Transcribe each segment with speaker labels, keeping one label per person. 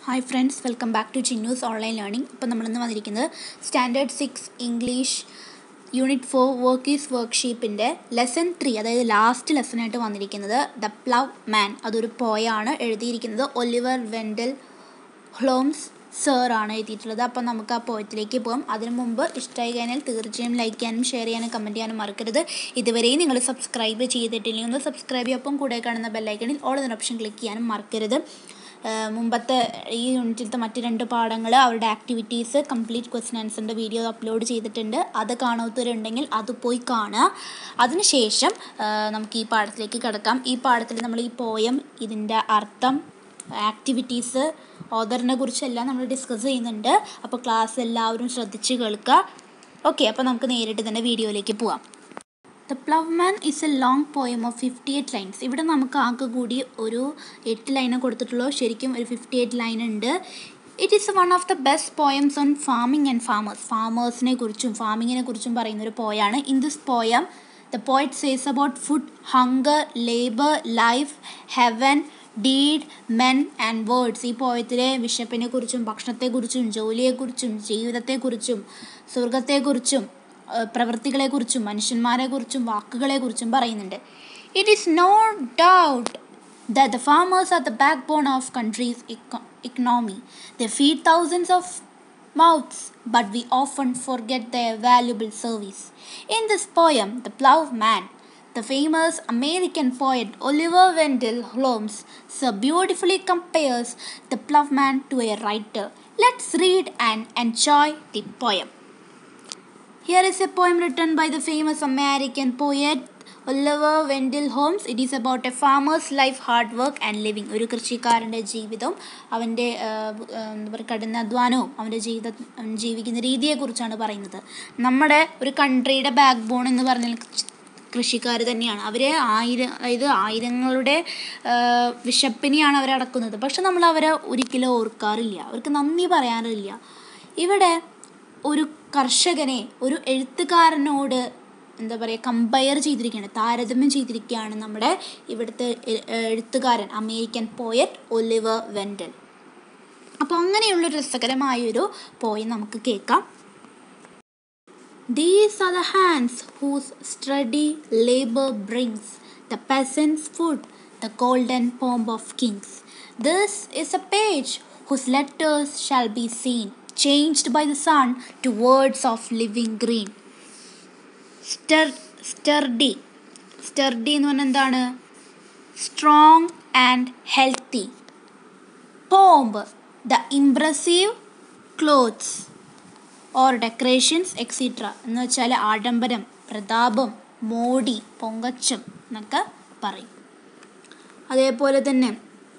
Speaker 1: Hi friends welcome back to Chinnus online learning ഇപ്പം നമ്മളിന്ന് വന്നിരിക്കുന്നത് standard six English unit four വർക്കീസ് വർക്ക്ഷീപ്പിൻ്റെ ലെസൺ ത്രീ അതായത് ലാസ്റ്റ് ലെസണായിട്ട് വന്നിരിക്കുന്നത് ദ പ്ലവ് മാൻ അതൊരു പോയാണ് എഴുതിയിരിക്കുന്നത് ഒലിവർ വെൻഡൽ ഹ്ലോംസ് സർ ആണ് എഴുതിയിട്ടുള്ളത് അപ്പം നമുക്ക് ആ പോയത്തിലേക്ക് പോകാം അതിനു മുമ്പ് ഇഷ്ടമായി കഴിഞ്ഞാൽ തീർച്ചയായും ലൈക്ക് ചെയ്യാനും ഷെയർ ചെയ്യാനും കമൻറ്റ് ചെയ്യാനും മറക്കരുത് ഇതുവരെയും നിങ്ങൾ സബ്സ്ക്രൈബ് ചെയ്തിട്ടില്ലെങ്കിൽ ഒന്ന് സബ്സ്ക്രൈബ് ചെയ്യും ഒപ്പം കൂടെ കാണുന്ന ബെല്ലൈക്കണിൽ ഓൾ എന്ന ഓപ്ഷൻ ക്ലിക്ക് ചെയ്യാനും മറക്കരുത് ഏഹ് മുമ്പത്തെ ഈ യൂണിറ്റിലത്തെ മറ്റ് രണ്ട് പാഠങ്ങൾ അവരുടെ ആക്ടിവിറ്റീസ് കംപ്ലീറ്റ് ക്വസ്റ്റ്യൻ ആൻസറിൻ്റെ വീഡിയോ അപ്ലോഡ് ചെയ്തിട്ടുണ്ട് അത് കാണാത്തവരുണ്ടെങ്കിൽ അത് പോയി കാണുക അതിനുശേഷം ഏഹ് നമുക്ക് ഈ പാഠത്തിലേക്ക് കിടക്കാം ഈ പാഠത്തിൽ നമ്മൾ ഈ പോയം ഇതിൻ്റെ അർത്ഥം ആക്ടിവിറ്റീസ് ഓദറിനെ കുറിച്ചെല്ലാം നമ്മൾ ഡിസ്കസ് ചെയ്യുന്നുണ്ട് അപ്പോൾ ക്ലാസ് എല്ലാവരും ശ്രദ്ധിച്ച് കേൾക്കുക ഓക്കെ അപ്പോൾ നമുക്ക് നേരിട്ട് തന്നെ വീഡിയോയിലേക്ക് പോവാം the ploughman is a long poem of fifty eight lines ഇവിടെ നമുക്ക് ആകെ കൂടി ഒരു എട്ട് ലൈനെ കൊടുത്തിട്ടുള്ളൂ ശരിക്കും ഒരു ഫിഫ്റ്റി എയ്റ്റ് ലൈൻ ഉണ്ട് it is one of the best poems on farming and farmers ഫാമേഴ്സിനെ കുറിച്ചും ഫാമിങ്ങിനെ കുറിച്ചും പറയുന്ന ഒരു പോയാണ് in this poem the poet says about food hunger labour life heaven deed men and words ഈ പോയത്തിലെ വിശപ്പിനെ കുറിച്ചും ഭക്ഷണത്തെക്കുറിച്ചും ജോലിയെക്കുറിച്ചും ജീവിതത്തെക്കുറിച്ചും സ്വർഗത്തെക്കുറിച്ചും ഏഹ് പ്രവൃത്തികളെക്കുറിച്ചും മനുഷ്യന്മാരെക്കുറിച്ചും വാക്കുകളെക്കുറിച്ചും പറയുന്നുണ്ട് it is no doubt that the farmers are the backbone of country's eco- economy. They feed thousands of mouths, but we often forget their valuable service. In this poem, The Ploughman, the famous American poet Oliver Wendell Holmes so beautifully compares the ploughman to a writer. Let's read and enjoy the poem. Here is a poem written by the famous American poet Oliver Wendell Holmes it is about a farmers life hard work and living ഒരു കൃഷിക്കാരൻ്റെ ജീവിതവും അവൻ്റെ എന്താ പറയുക കഠിനാധ്വാനവും അവൻ്റെ ജീവിത അവൻ ജീവിക്കുന്ന രീതിയെക്കുറിച്ചാണ് പറയുന്നത് നമ്മുടെ ഒരു കൺട്രിയുടെ ബാക്ക് ബോൺ എന്ന് പറഞ്ഞാൽ കൃഷിക്കാർ തന്നെയാണ് അവർ ആയിരം അതായത് ആയിരങ്ങളുടെ വിശപ്പിനെയാണ് അവർ അടക്കുന്നത് പക്ഷെ നമ്മൾ അവരെ ഒരിക്കലും ഓർക്കാറില്ല അവർക്ക് നന്ദി പറയാറില്ല ഇവിടെ ഒരു കർഷകനെ ഒരു എഴുത്തുകാരനോട് എന്താ പറയുക കമ്പയർ ചെയ്തിരിക്കുകയാണ് താരതമ്യം ചെയ്തിരിക്കുകയാണ് നമ്മുടെ ഇവിടുത്തെ എഴുത്തുകാരൻ അമേരിക്കൻ പോയറ്റ് ഒലിവർ വെൻഡൽ അപ്പോൾ അങ്ങനെയുള്ള രസകരമായൊരു പോയം നമുക്ക് കേൾക്കാം These are the hands whose steady labor brings the peasants food, the golden pomp of kings. This is a page whose letters shall be seen, changed by the sun to words of living green. സ്റ്റർ sturdy sturdy എന്ന് പറഞ്ഞാൽ എന്താണ് strong and healthy pomp the impressive clothes or decorations extra എന്ന് വെച്ചാൽ ആഡംബരം പ്രതാപം മോടി പൊങ്കച്ചം എന്നൊക്കെ പറയും അതേപോലെ തന്നെ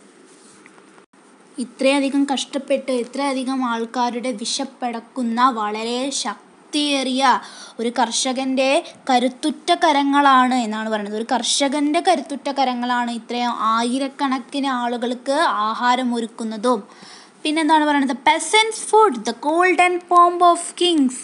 Speaker 1: ഇത്രയധികം കഷ്ടപ്പെട്ട് ഇത്രയധികം ആൾക്കാരുടെ വിശപ്പടക്കുന്ന വളരെ ശക്തിയേറിയ ഒരു കർഷകൻ്റെ കരുത്തുറ്റ കരങ്ങളാണ് എന്നാണ് പറയുന്നത് ഒരു കർഷകൻ്റെ കരുത്തുറ്റ കരങ്ങളാണ് ഇത്രയും ആയിരക്കണക്കിന് ആളുകൾക്ക് ആഹാരം ഒരുക്കുന്നതും പിന്നെന്താണ് പറയുന്നത് peasants food the golden pomp of kings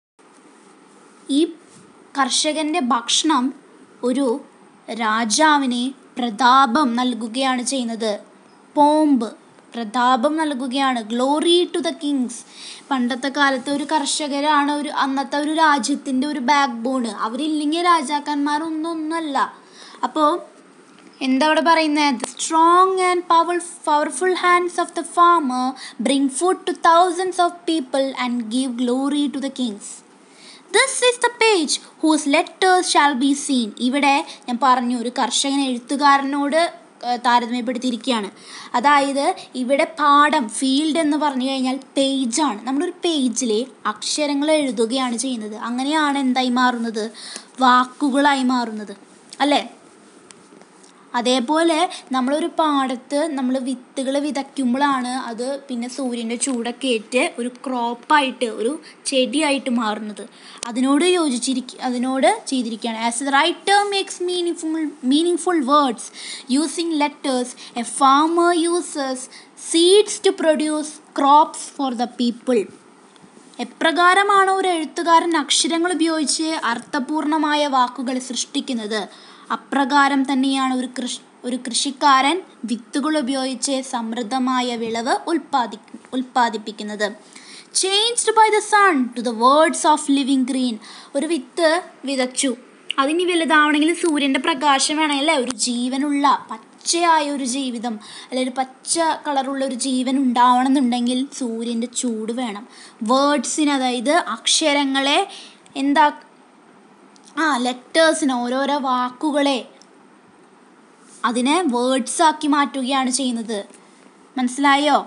Speaker 1: ഈ കർഷകൻ്റെ ഭക്ഷണം ഒരു രാജാവിന് പ്രതാപം നൽകുകയാണ് ചെയ്യുന്നത് പോംബ് പ്രതാപം നൽകുകയാണ് ഗ്ലോറി ടു ദ കിങ്സ് പണ്ടത്തെ കാലത്ത് ഒരു കർഷകരാണ് ഒരു അന്നത്തെ ഒരു രാജ്യത്തിൻ്റെ ഒരു ബാക്ക് ബോണ് അവരില്ലെങ്കിൽ രാജാക്കന്മാരൊന്നും ഒന്നുമല്ല അപ്പോൾ എന്താ അവിടെ പറയുന്നത് strong and power powerful hands of the farmer bring food to thousands of people and give glory to the kings this is the page whose letters shall be seen ഇവിടെ ഞാൻ പറഞ്ഞു ഒരു കർഷകൻ എഴുത്തുകാരനോട് താരതമ്യപ്പെടുത്തിയിരിക്കുകയാണ് അതായത് ഇവിടെ പാഠം ഫീൽഡ് എന്ന് പറഞ്ഞു കഴിഞ്ഞാൽ പേജാണ് നമ്മളൊരു പേജിൽ അക്ഷരങ്ങൾ എഴുതുകയാണ് ചെയ്യുന്നത് അങ്ങനെയാണ് എന്തായി മാറുന്നത് വാക്കുകളായി മാറുന്നത് അല്ലേ അതേപോലെ നമ്മളൊരു പാടത്ത് നമ്മൾ വിത്തുകൾ വിതയ്ക്കുമ്പോഴാണ് അത് പിന്നെ സൂര്യൻ്റെ ചൂടൊക്കെ ഏറ്റ് ഒരു ക്രോപ്പായിട്ട് ഒരു ചെടിയായിട്ട് മാറുന്നത് അതിനോട് യോജിച്ചിരിക്ക അതിനോട് ചെയ്തിരിക്കുകയാണ് as the writer makes meaningful meaningful words using letters a farmer uses seeds to produce crops for the people എപ്രകാരമാണോ ഒരു എഴുത്തുകാരൻ അക്ഷരങ്ങൾ ഉപയോഗിച്ച് അർത്ഥപൂർണമായ വാക്കുകൾ സൃഷ്ടിക്കുന്നത് അപ്രകാരം തന്നെയാണ് ഒരു കൃഷ് ഒരു കൃഷിക്കാരൻ വിത്തുകൾ ഉപയോഗിച്ച് സമൃദ്ധമായ വിളവ് ഉൽപ്പാദി ഉൽപ്പാദിപ്പിക്കുന്നത് changed by the sun to the words of living green ഒരു വിത്ത് വിതച്ചു അതിനി വലുതാവണമെങ്കിൽ സൂര്യൻ്റെ പ്രകാശം വേണമെങ്കിൽ ഒരു ജീവനുള്ള പച്ചയായ ഒരു ജീവിതം അല്ലെങ്കിൽ പച്ച കളറുള്ള ഒരു ജീവൻ ഉണ്ടാവണമെന്നുണ്ടെങ്കിൽ സൂര്യൻ്റെ ചൂട് വേണം വേർഡ്സിന് അതായത് അക്ഷരങ്ങളെ എന്താ ആ ലെറ്റേഴ്സിന് ഓരോരോ വാക്കുകളെ അതിനെ വേർഡ്സ് ആക്കി മാറ്റുകയാണ് ചെയ്യുന്നത് മനസ്സിലായോ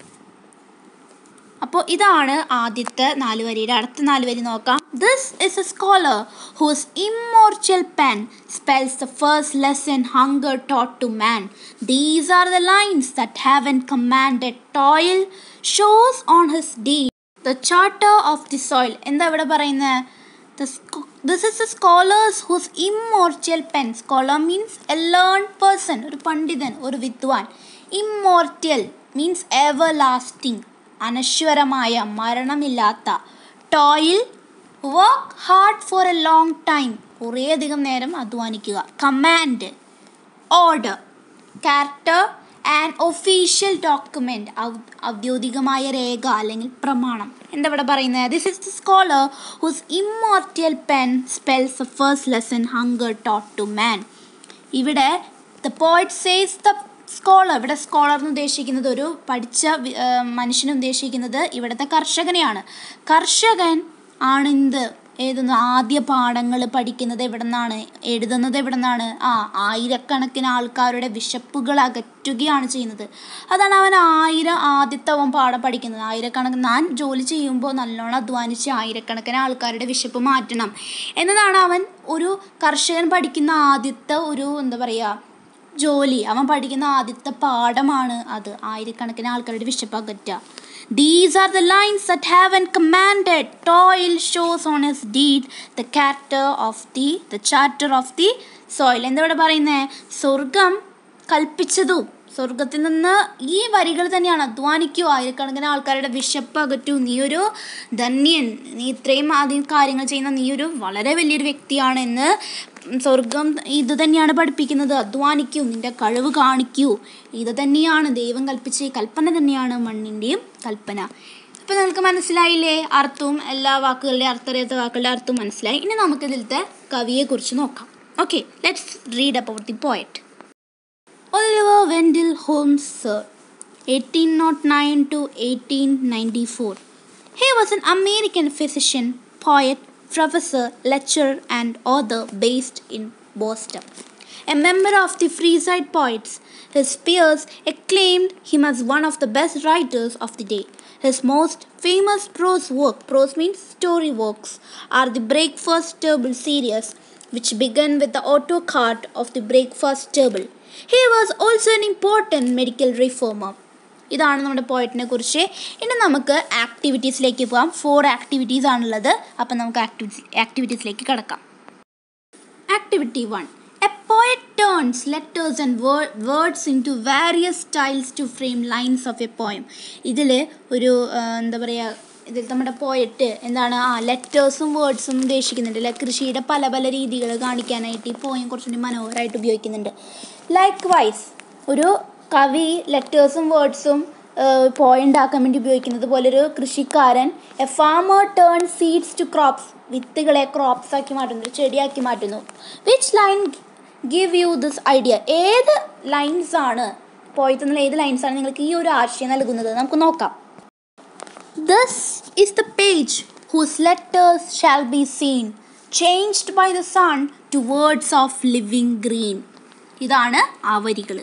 Speaker 1: അപ്പോൾ ഇതാണ് ആദ്യത്തെ നാല് വരിയുടെ അടുത്ത നാല് വരി നോക്കാം this is a scholar whose immortal pen spells the first lesson hunger taught to man these are the lines that heaven commanded toil shows on his deed the charter of the soil എന്താ ഇവിടെ പറയുന്നത് this is a scholars whose immortal pen scholar means a learn person ഒരു പണ്ഡിതൻ ഒരു വിദ്വാൻ immortal means everlasting അനശ്വരമായ മരണമില്ലാത്ത toil work hard for a long time കുറേയധികം നേരം അധ്വാനിക്കുക command order character and official document ഔദ്യോഗികമായ രേഖ അല്ലെങ്കിൽ പ്രമാണം എന്താ ഇവിടെ പറയുന്നത് this is the scholar whose immortal pen spells the first lesson hunger taught to man ഇവിടെ the poet says the scholar ഇവിടെ സ്കോളർ എന്ന് ഉദ്ദേശിക്കുന്നത് ഒരു പഠിച്ച മനുഷ്യനെ ഉദ്ദേശിക്കുന്നത് ഇവിടുത്തെ കർഷകനെയാണ് കർഷകൻ ആണ് എന്ത് എഴുതുന്നത് ആദ്യ പാഠങ്ങൾ പഠിക്കുന്നത് എവിടെ നിന്നാണ് എഴുതുന്നത് എവിടെ നിന്നാണ് ആ ആയിരക്കണക്കിന് ആൾക്കാരുടെ വിശപ്പുകൾ അകറ്റുകയാണ് ചെയ്യുന്നത് അതാണ് അവൻ ആയിരം ആദ്യത്തെ അവൻ പാഠം പഠിക്കുന്നത് ആയിരക്കണക്കിന് ഞാൻ ജോലി ചെയ്യുമ്പോൾ നല്ലോണം അധ്വാനിച്ച് ആയിരക്കണക്കിന് ആൾക്കാരുടെ വിശപ്പ് മാറ്റണം എന്നതാണ് അവൻ ഒരു കർഷകൻ പഠിക്കുന്ന ആദ്യത്തെ ഒരു എന്താ പറയുക ജോലി അവൻ പഠിക്കുന്ന ആദ്യത്തെ പാഠമാണ് അത് ആയിരക്കണക്കിന് ആൾക്കാരുടെ വിശപ്പ് അകറ്റുക these are the lines that heaven commanded toil shows on his deed the character of the the charter of the soil എന്താ ഇവിടെ പറയുന്നത് സ്വർഗം കൽപ്പിച്ചതും സ്വർഗത്തിൽ നിന്ന് ഈ വരികൾ തന്നെയാണ് അധ്വാനിക്കൂ ആയിരക്കണക്കിന് ആൾക്കാരുടെ വിശപ്പ് അകറ്റൂ നീ ഒരു ധന്യൻ നീ ഇത്രയും ആദ്യം കാര്യങ്ങൾ ചെയ്യുന്ന നീ ഒരു വളരെ വലിയൊരു വ്യക്തിയാണെന്ന് സ്വർഗം ഇത് തന്നെയാണ് പഠിപ്പിക്കുന്നത് അധ്വാനിക്കൂ നിന്റെ കഴിവ് കാണിക്കൂ ഇത് തന്നെയാണ് ദൈവം കൽപ്പിച്ച ഈ കൽപ്പന തന്നെയാണ് മണ്ണിൻ്റെയും കൽപ്പന അപ്പോൾ നമുക്ക് മനസ്സിലായില്ലേ അർത്ഥവും എല്ലാ വാക്കുകളുടെ അർത്ഥറിയാത്ത വാക്കുകളുടെ അർത്ഥവും മനസ്സിലായി ഇനി നമുക്ക് ഇതിലത്തെ കവിയെക്കുറിച്ച് നോക്കാം okay let's read about the poet Oliver Wendell Holmes, sir, 1809 to 1894. He was an American physician, poet, professor, lecturer, and author based in Boston. A member of the Freeside Poets, his peers acclaimed him as one of the best writers of the day. His most famous prose work, prose means story works, are the Breakfast Table series, which began with the autocart of the Breakfast Table. He was also an important medical reformer. ഇതാണ് നമ്മുടെ പോയിറ്റിനെ കുറിച്ച് ഇനി നമുക്ക് ആക്ടിവിറ്റീസിലേക്ക് പോകാം four activities ആണുള്ളത് അപ്പം നമുക്ക് activity ആക്ടിവിറ്റീസിലേക്ക് കിടക്കാം activity one a poet turns letters and words into various styles to frame lines of a poem ഇതിൽ ഒരു എന്താ പറയുക ഇതിൽ നമ്മുടെ പോയറ്റ് എന്താണ് ആ ലെറ്റേഴ്സും വേർഡ്സും ഉദ്ദേശിക്കുന്നുണ്ട് അല്ലെ കൃഷിയുടെ പല പല രീതികൾ കാണിക്കാനായിട്ട് ഈ പോയം കുറച്ചുകൂടി മനോഹരമായിട്ട് ഉപയോഗിക്കുന്നുണ്ട് ലൈക്ക് വൈസ് ഒരു കവി ലെറ്റേഴ്സും വേർഡ്സും പോയം ഉണ്ടാക്കാൻ വേണ്ടി ഉപയോഗിക്കുന്നത് പോലെ ഒരു കൃഷിക്കാരൻ a farmer turn seeds to crops വിത്തുകളെ ക്രോപ്സ് ആക്കി മാറ്റുന്നു ഒരു ചെടിയാക്കി മാറ്റുന്നു which line give you this idea ഏത് ലൈൻസ് ആണ് പോയത്തിൽ നിന്നുള്ള ഏത് ലൈൻസ് ആണ് നിങ്ങൾക്ക് ഈ ഒരു ആശയം നൽകുന്നത് നമുക്ക് നോക്കാം This is the page whose letters shall be seen, changed by the sun to words of living green. ഇതാണ് ആ വരികൾ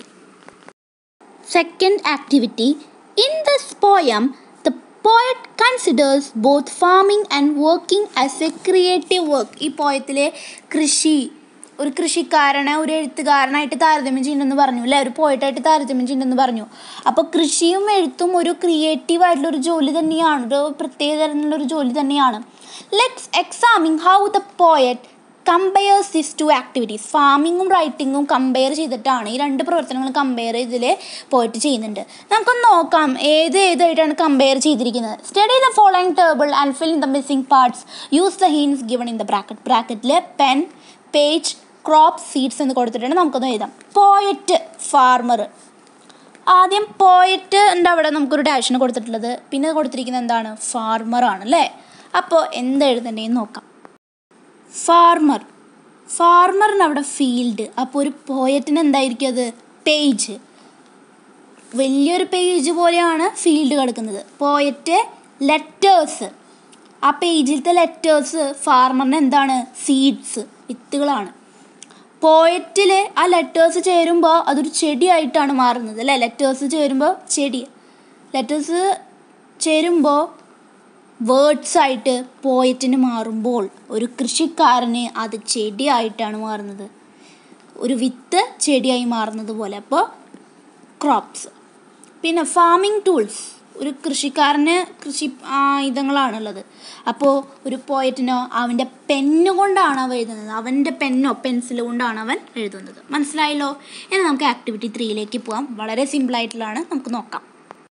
Speaker 1: second activity in this poem the poet considers both farming and working as a creative work ഈ പോയത്തിലെ കൃഷി ഒരു കൃഷിക്കാരനെ ഒരു എഴുത്തുകാരനായിട്ട് താരതമ്യം ചെയ്യുന്നെന്ന് പറഞ്ഞു അല്ലേ ഒരു പോയിട്ടായിട്ട് താരതമ്യം ചെയ്യുന്നെന്ന് പറഞ്ഞു അപ്പോൾ കൃഷിയും എഴുത്തും ഒരു ക്രിയേറ്റീവ് ആയിട്ടുള്ള ഒരു ജോലി തന്നെയാണ് ഒരു പ്രത്യേക തരത്തിലുള്ള ഒരു ജോലി തന്നെയാണ് let's examine how the poet compares this two activities ഫാമിങ്ങും റൈറ്റിങ്ങും കമ്പയർ ചെയ്തിട്ടാണ് ഈ രണ്ട് പ്രവർത്തനങ്ങളും കമ്പയർ ഇതിൽ പോയിട്ട് ചെയ്യുന്നുണ്ട് നമുക്കൊന്ന് നോക്കാം ഏത് ഏതായിട്ടാണ് കമ്പയർ ചെയ്തിരിക്കുന്നത് study the following table and fill in the missing parts use the hints given in the bracket ബ്രാക്കറ്റിൽ പെൻ പേജ് ക്രോപ്പ് സീഡ്സ് എന്ന് കൊടുത്തിട്ടുണ്ട് നമുക്കൊന്ന് എഴുതാം പോയറ്റ് ഫാർമർ ആദ്യം പോയറ്റിൻ്റെ അവിടെ നമുക്കൊരു ഡാഷിന് കൊടുത്തിട്ടുള്ളത് പിന്നെ കൊടുത്തിരിക്കുന്നത് എന്താണ് ഫാർമറാണ് അല്ലേ അപ്പോൾ എന്ത് എഴുതണ്ടേന്ന് നോക്കാം ഫാർമർ ഫാർമറിന് അവിടെ ഫീൽഡ് അപ്പോൾ ഒരു പോയറ്റിന് എന്തായിരിക്കും അത് പേജ് വലിയൊരു പേജ് പോലെയാണ് ഫീൽഡ് കിടക്കുന്നത് പോയറ്റ് ലെറ്റേഴ്സ് ആ പേജിലത്തെ ലെറ്റേഴ്സ് ഫാർമറിന് എന്താണ് സീഡ്സ് വിത്തുകളാണ് പോയറ്റിൽ ആ ലെറ്റേഴ്സ് ചേരുമ്പോൾ അതൊരു ചെടിയായിട്ടാണ് മാറുന്നത് അല്ലേ ലെറ്റേഴ്സ് ചേരുമ്പോൾ ചെടി ലെറ്റേഴ്സ് ചേരുമ്പോൾ വേർഡ്സ് ആയിട്ട് പോയറ്റിന് മാറുമ്പോൾ ഒരു കൃഷിക്കാരന് അത് ചെടിയായിട്ടാണ് മാറുന്നത് ഒരു വിത്ത് ചെടിയായി മാറുന്നത് പോലെ അപ്പോൾ ക്രോപ്സ് പിന്നെ ഫാമിംഗ് ടൂൾസ് ഒരു കൃഷിക്കാരന് കൃഷി ആയുധങ്ങളാണുള്ളത് അപ്പോൾ ഒരു പോയറ്റിനോ അവൻ്റെ പെന്ന് കൊണ്ടാണ് അവൻ എഴുതുന്നത് അവൻ്റെ പെന്നോ പെൻസിൽ കൊണ്ടാണ് അവൻ എഴുതുന്നത് മനസ്സിലായല്ലോ ഇനി നമുക്ക് ആക്ടിവിറ്റി ത്രീയിലേക്ക് പോകാം വളരെ സിമ്പിളായിട്ടുള്ളതാണ് നമുക്ക് നോക്കാം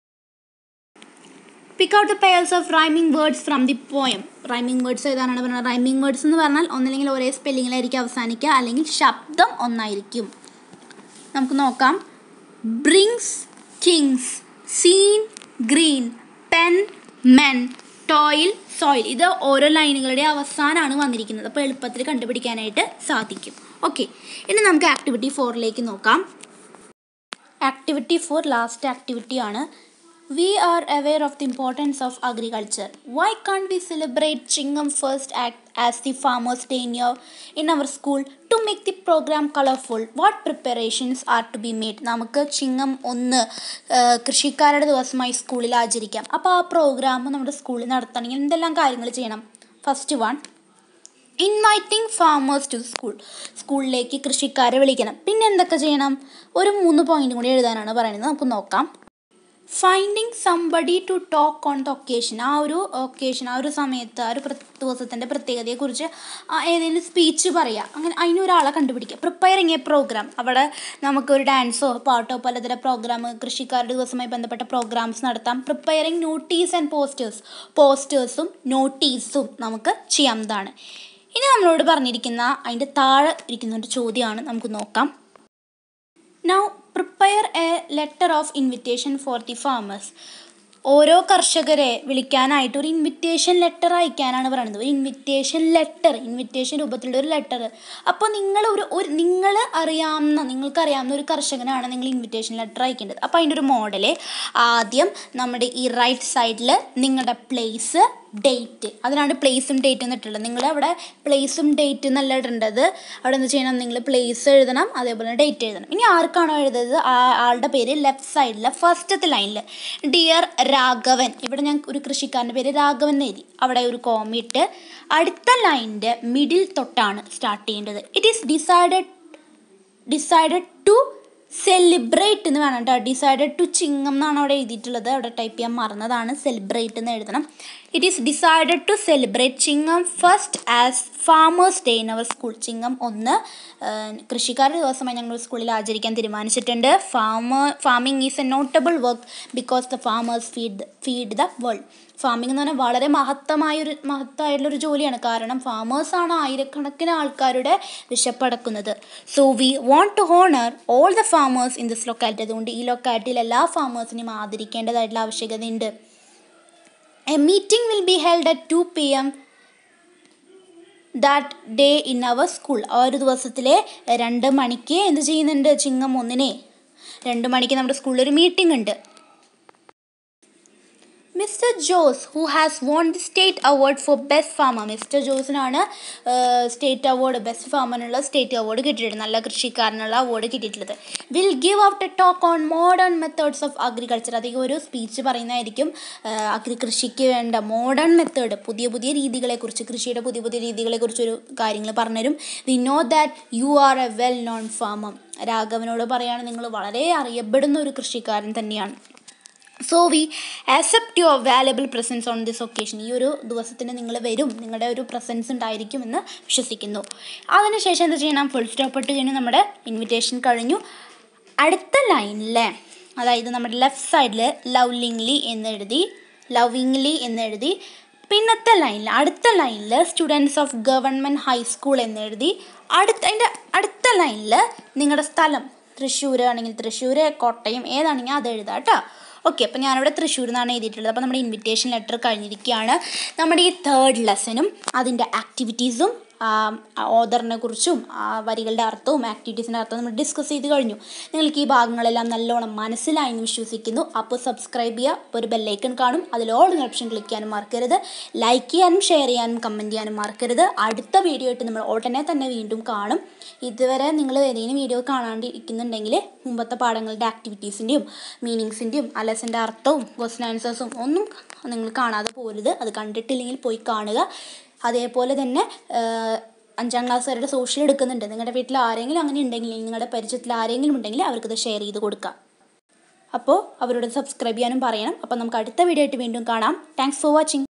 Speaker 1: pick out the pairs of rhyming words from the poem rhyming words ഏതാണെന്ന് പറഞ്ഞാൽ റൈമിംഗ് വേർഡ്സ് എന്ന് പറഞ്ഞാൽ ഒന്നില്ലെങ്കിൽ ഒരേ സ്പെല്ലിങ്ങിലായിരിക്കും അവസാനിക്കുക അല്ലെങ്കിൽ ശബ്ദം ഒന്നായിരിക്കും നമുക്ക് നോക്കാം brings kings seen green pen men toil soil ഇത് ഓരോ ലൈനുകളുടെ അവസാനമാണ് വന്നിരിക്കുന്നത് അപ്പോൾ എളുപ്പത്തിൽ കണ്ടുപിടിക്കാനായിട്ട് സാധിക്കും ഓക്കെ ഇനി നമുക്ക് ആക്ടിവിറ്റി ഫോറിലേക്ക് നോക്കാം ആക്ടിവിറ്റി ഫോർ ലാസ്റ്റ് ആക്ടിവിറ്റി ആണ് we are aware of the importance of agriculture why can we celebrate Chingam first act as the farmers day in your in our school to make the programme colourful what preparations are to be made നമുക്ക് ചിങ്ങം ഒന്ന് കൃഷിക്കാരുടെ ദിവസമായി സ്കൂളിൽ ആചരിക്കാം അപ്പോൾ ആ programme നമ്മുടെ സ്കൂളിൽ നടത്തണമെങ്കിൽ എന്തെല്ലാം കാര്യങ്ങൾ ചെയ്യണം first one inviting farmers to school സ്കൂളിലേക്ക് കൃഷിക്കാരെ വിളിക്കണം പിന്നെ എന്തൊക്കെ ചെയ്യണം ഒരു മൂന്ന് പോയിന്റ് കൂടി എഴുതാനാണ് പറയുന്നത് നമുക്ക് നോക്കാം finding somebody to talk on the occasion ആ ഒരു ഒക്കേഷൻ ആ ഒരു സമയത്ത് ആ ഒരു ദിവസത്തിൻ്റെ പ്രത്യേകതയെക്കുറിച്ച് ഏതെങ്കിലും സ്പീച്ച് പറയുക അങ്ങനെ അതിനൊരാളെ കണ്ടുപിടിക്കുക പ്രിപ്പയറിങ് എ പ്രോഗ്രാം അവിടെ നമുക്കൊരു ഡാൻസോ പാട്ടോ പലതരം പ്രോഗ്രാം കൃഷിക്കാരുടെ ദിവസമായി ബന്ധപ്പെട്ട പ്രോഗ്രാംസ് നടത്താം പ്രിപ്പയറിങ് നോട്ടീസ് ആൻഡ് പോസ്റ്റേഴ്സ് പോസ്റ്റേഴ്സും നോട്ടീസും നമുക്ക് ചെയ്യാവുന്നതാണ് ഇനി നമ്മളോട് പറഞ്ഞിരിക്കുന്ന അതിൻ്റെ താഴെ ഇരിക്കുന്ന ഒരു ചോദ്യമാണ് നമുക്ക് നോക്കാം now prepare a letter of invitation for the farmers ഓരോ കർഷകരെ വിളിക്കാനായിട്ട് ഒരു ഇൻവിറ്റേഷൻ ലെറ്റർ അയക്കാനാണ് പറയുന്നത് ഒരു ഇൻവിറ്റേഷൻ ലെറ്റർ ഇൻവിറ്റേഷൻ രൂപത്തിലുള്ള ഒരു ലെറ്റർ അപ്പോൾ നിങ്ങൾ ഒരു ഒരു നിങ്ങൾ അറിയാവുന്ന നിങ്ങൾക്ക് അറിയാവുന്ന ഒരു കർഷകനാണ് നിങ്ങൾ ഇൻവിറ്റേഷൻ ലെറ്റർ അയക്കേണ്ടത് അപ്പോൾ അതിൻ്റെ ഒരു മോഡല് ആദ്യം നമ്മുടെ ഈ റൈറ്റ് സൈഡിൽ നിങ്ങളുടെ പ്ലേസ് ഡേറ്റ് അതിനാണ് പ്ലേസും ഡേറ്റ് എന്നിട്ടുള്ളത് നിങ്ങൾ അവിടെ പ്ലേസും ഡേറ്റ് എന്നല്ല ഇടേണ്ടത് അവിടെ എന്ത് ചെയ്യണം നിങ്ങൾ പ്ലേസ് എഴുതണം അതേപോലെ ഡേറ്റ് എഴുതണം ഇനി ആർക്കാണോ എഴുതുന്നത് ആ ആളുടെ പേര് ലെഫ്റ്റ് സൈഡിലെ ഫസ്റ്റത്തെ ലൈനിൽ ഡിയർ രാഘവൻ ഇവിടെ ഞാൻ ഒരു കൃഷിക്കാരൻ്റെ പേര് രാഘവൻ എന്ന് എഴുതി അവിടെ ഒരു കോമിട്ട് അടുത്ത ലൈനിൻ്റെ മിഡിൽ തൊട്ടാണ് സ്റ്റാർട്ട് ചെയ്യേണ്ടത് it is decided decided to celebrate എന്ന് വേണം കേട്ടോ ഡിസൈഡഡ് ടു ചിങ്ങം എന്നാണ് അവിടെ എഴുതിയിട്ടുള്ളത് അവിടെ ടൈപ്പ് ചെയ്യാൻ മറന്നതാണ് സെലിബ്രേറ്റ് എന്ന് എഴുതണം it is decided to celebrate Chingam first as farmers day in our school Chingam ഒന്ന് കൃഷിക്കാരുടെ ദിവസമായി ഞങ്ങൾ സ്കൂളിൽ ആചരിക്കാൻ തീരുമാനിച്ചിട്ടുണ്ട് farmer farming is a notable work because the farmers feed feed the world farming എന്ന് പറഞ്ഞാൽ വളരെ മഹത്തമായൊരു മഹത്തായിട്ടുള്ളൊരു ജോലിയാണ് കാരണം ഫാമേഴ്സാണ് ആയിരക്കണക്കിന് ആൾക്കാരുടെ വിശപ്പടക്കുന്നത് so we want to honour all the farmers in this locality അതുകൊണ്ട് ഈ ലൊക്കാലിറ്റിയിൽ എല്ലാ ഫാമേഴ്സിനെയും ആദരിക്കേണ്ടതായിട്ടുള്ള ആവശ്യകതയുണ്ട് a meeting will be held at two P M that day in our school ആ ഒരു ദിവസത്തിലെ രണ്ട് മണിക്ക് എന്ത് ചെയ്യുന്നുണ്ട് ചിങ്ങം ഒന്നിനെ രണ്ട് മണിക്ക് നമ്മുടെ സ്കൂളിൽ ഒരു മീറ്റിംഗ് ഉണ്ട് mister Jose who has won the state award for best farmer mister ജോസിനാണ് സ്റ്റേറ്റ് അവാർഡ് ബെസ്റ്റ് ഫാമറിനുള്ള സ്റ്റേറ്റ് അവാർഡ് കിട്ടിയിട്ടുണ്ട് നല്ല കൃഷിക്കാരനുള്ള അവാർഡ് കിട്ടിയിട്ടുള്ളത് will give out a talk on modern methods of agriculture അധികം ഒരു സ്പീച്ച് പറയുന്നതായിരിക്കും അഗ്രി കൃഷിക്ക് വേണ്ട മോഡേൺ മെത്തേഡ് പുതിയ പുതിയ രീതികളെക്കുറിച്ച് കൃഷിയുടെ പുതിയ പുതിയ രീതികളെക്കുറിച്ച് ഒരു കാര്യങ്ങൾ പറഞ്ഞുതരും we know that you are a well known farmer രാഘവനോട് പറയുകയാണ് നിങ്ങൾ വളരെ അറിയപ്പെടുന്ന ഒരു കൃഷിക്കാരൻ തന്നെയാണ് so we accept your valuable presence on this occasion ഈ ഒരു ദിവസത്തിന് നിങ്ങൾ വരും നിങ്ങളുടെ ഒരു പ്രസൻസ് ഉണ്ടായിരിക്കുമെന്ന് വിശ്വസിക്കുന്നു അതിനുശേഷം എന്ത് ചെയ്യണം ഫുൾ സ്റ്റോപ്പ് ഇട്ട് കഴിഞ്ഞ് നമ്മുടെ ഇൻവിറ്റേഷൻ കഴിഞ്ഞു അടുത്ത ലൈനിലെ അതായത് നമ്മുടെ ലെഫ്റ്റ് സൈഡിൽ ലവ്ലിംഗ്ലി എന്ന് എഴുതി ലവിംഗ്ലി എന്ന് എഴുതി പിന്നത്തെ ലൈനിൽ അടുത്ത ലൈനിൽ സ്റ്റുഡൻസ് ഓഫ് ഗവൺമെൻറ് ഹൈസ്കൂൾ എന്നെഴുതി അടുത്ത അതിൻ്റെ അടുത്ത ലൈനിൽ നിങ്ങളുടെ സ്ഥലം തൃശ്ശൂർ ആണെങ്കിൽ തൃശ്ശൂർ കോട്ടയം ഏതാണെങ്കിൽ അത് എഴുതാം കേട്ടോ ഓക്കെ അപ്പോൾ ഞാനിവിടെ തൃശ്ശൂർ നിന്നാണ് എഴുതിയിട്ടുള്ളത് അപ്പോൾ നമ്മുടെ ഇൻവിറ്റേഷൻ ലെറ്റർ കഴിഞ്ഞിരിക്കുകയാണ് നമ്മുടെ ഈ തേർഡ് ലെസനും അതിൻ്റെ ആക്ടിവിറ്റീസും ഓദറിനെ കുറിച്ചും ആ വരികളുടെ അർത്ഥവും ആക്ടിവിറ്റീസിൻ്റെ അർത്ഥവും നമ്മൾ ഡിസ്കസ് ചെയ്ത് കഴിഞ്ഞു നിങ്ങൾക്ക് ഈ ഭാഗങ്ങളെല്ലാം നല്ലോണം മനസ്സിലായി എന്ന് വിശ്വസിക്കുന്നു അപ്പോൾ സബ്സ്ക്രൈബ് ചെയ്യുക അപ്പോൾ ഒരു ബെല്ലൈക്കൺ കാണും അതിൽ ഓൾ എന്ന ഓപ്ഷൻ ക്ലിക്ക് ചെയ്യാനും മറക്കരുത് ലൈക്ക് ചെയ്യാനും ഷെയർ ചെയ്യാനും കമൻറ്റ് ചെയ്യാനും മറക്കരുത് അടുത്ത വീഡിയോ ആയിട്ട് നമ്മൾ ഉടനെ തന്നെ വീണ്ടും കാണും ഇതുവരെ നിങ്ങൾ ഏതെങ്കിലും വീഡിയോ കാണാണ്ടിരിക്കുന്നുണ്ടെങ്കിൽ മുമ്പത്തെ പാഠങ്ങളുടെ ആക്ടിവിറ്റീസിൻ്റെയും മീനിങ്സിൻ്റെയും ആ ലെസൻ്റെ അർത്ഥവും ക്വസ്റ്റൻ ആൻസേഴ്സും ഒന്നും നിങ്ങൾ കാണാതെ പോരുത് അത് കണ്ടിട്ടില്ലെങ്കിൽ പോയി കാണുക അതേപോലെ തന്നെ അഞ്ചാം ക്ലാസ് വരെ സോഷ്യൽ എടുക്കുന്നുണ്ട് നിങ്ങളുടെ വീട്ടിൽ ആരെങ്കിലും അങ്ങനെ ഉണ്ടെങ്കിൽ നിങ്ങളുടെ പരിചയത്തിൽ ആരെങ്കിലും ഉണ്ടെങ്കിൽ അവർക്കത് ഷെയർ ചെയ്ത് കൊടുക്കാം അപ്പോൾ അവരോട് സബ്സ്ക്രൈബ് ചെയ്യാനും പറയണം അപ്പോൾ നമുക്ക് അടുത്ത വീഡിയോ ആയിട്ട് വീണ്ടും കാണാം താങ്ക്സ് ഫോർ വാച്ചിങ്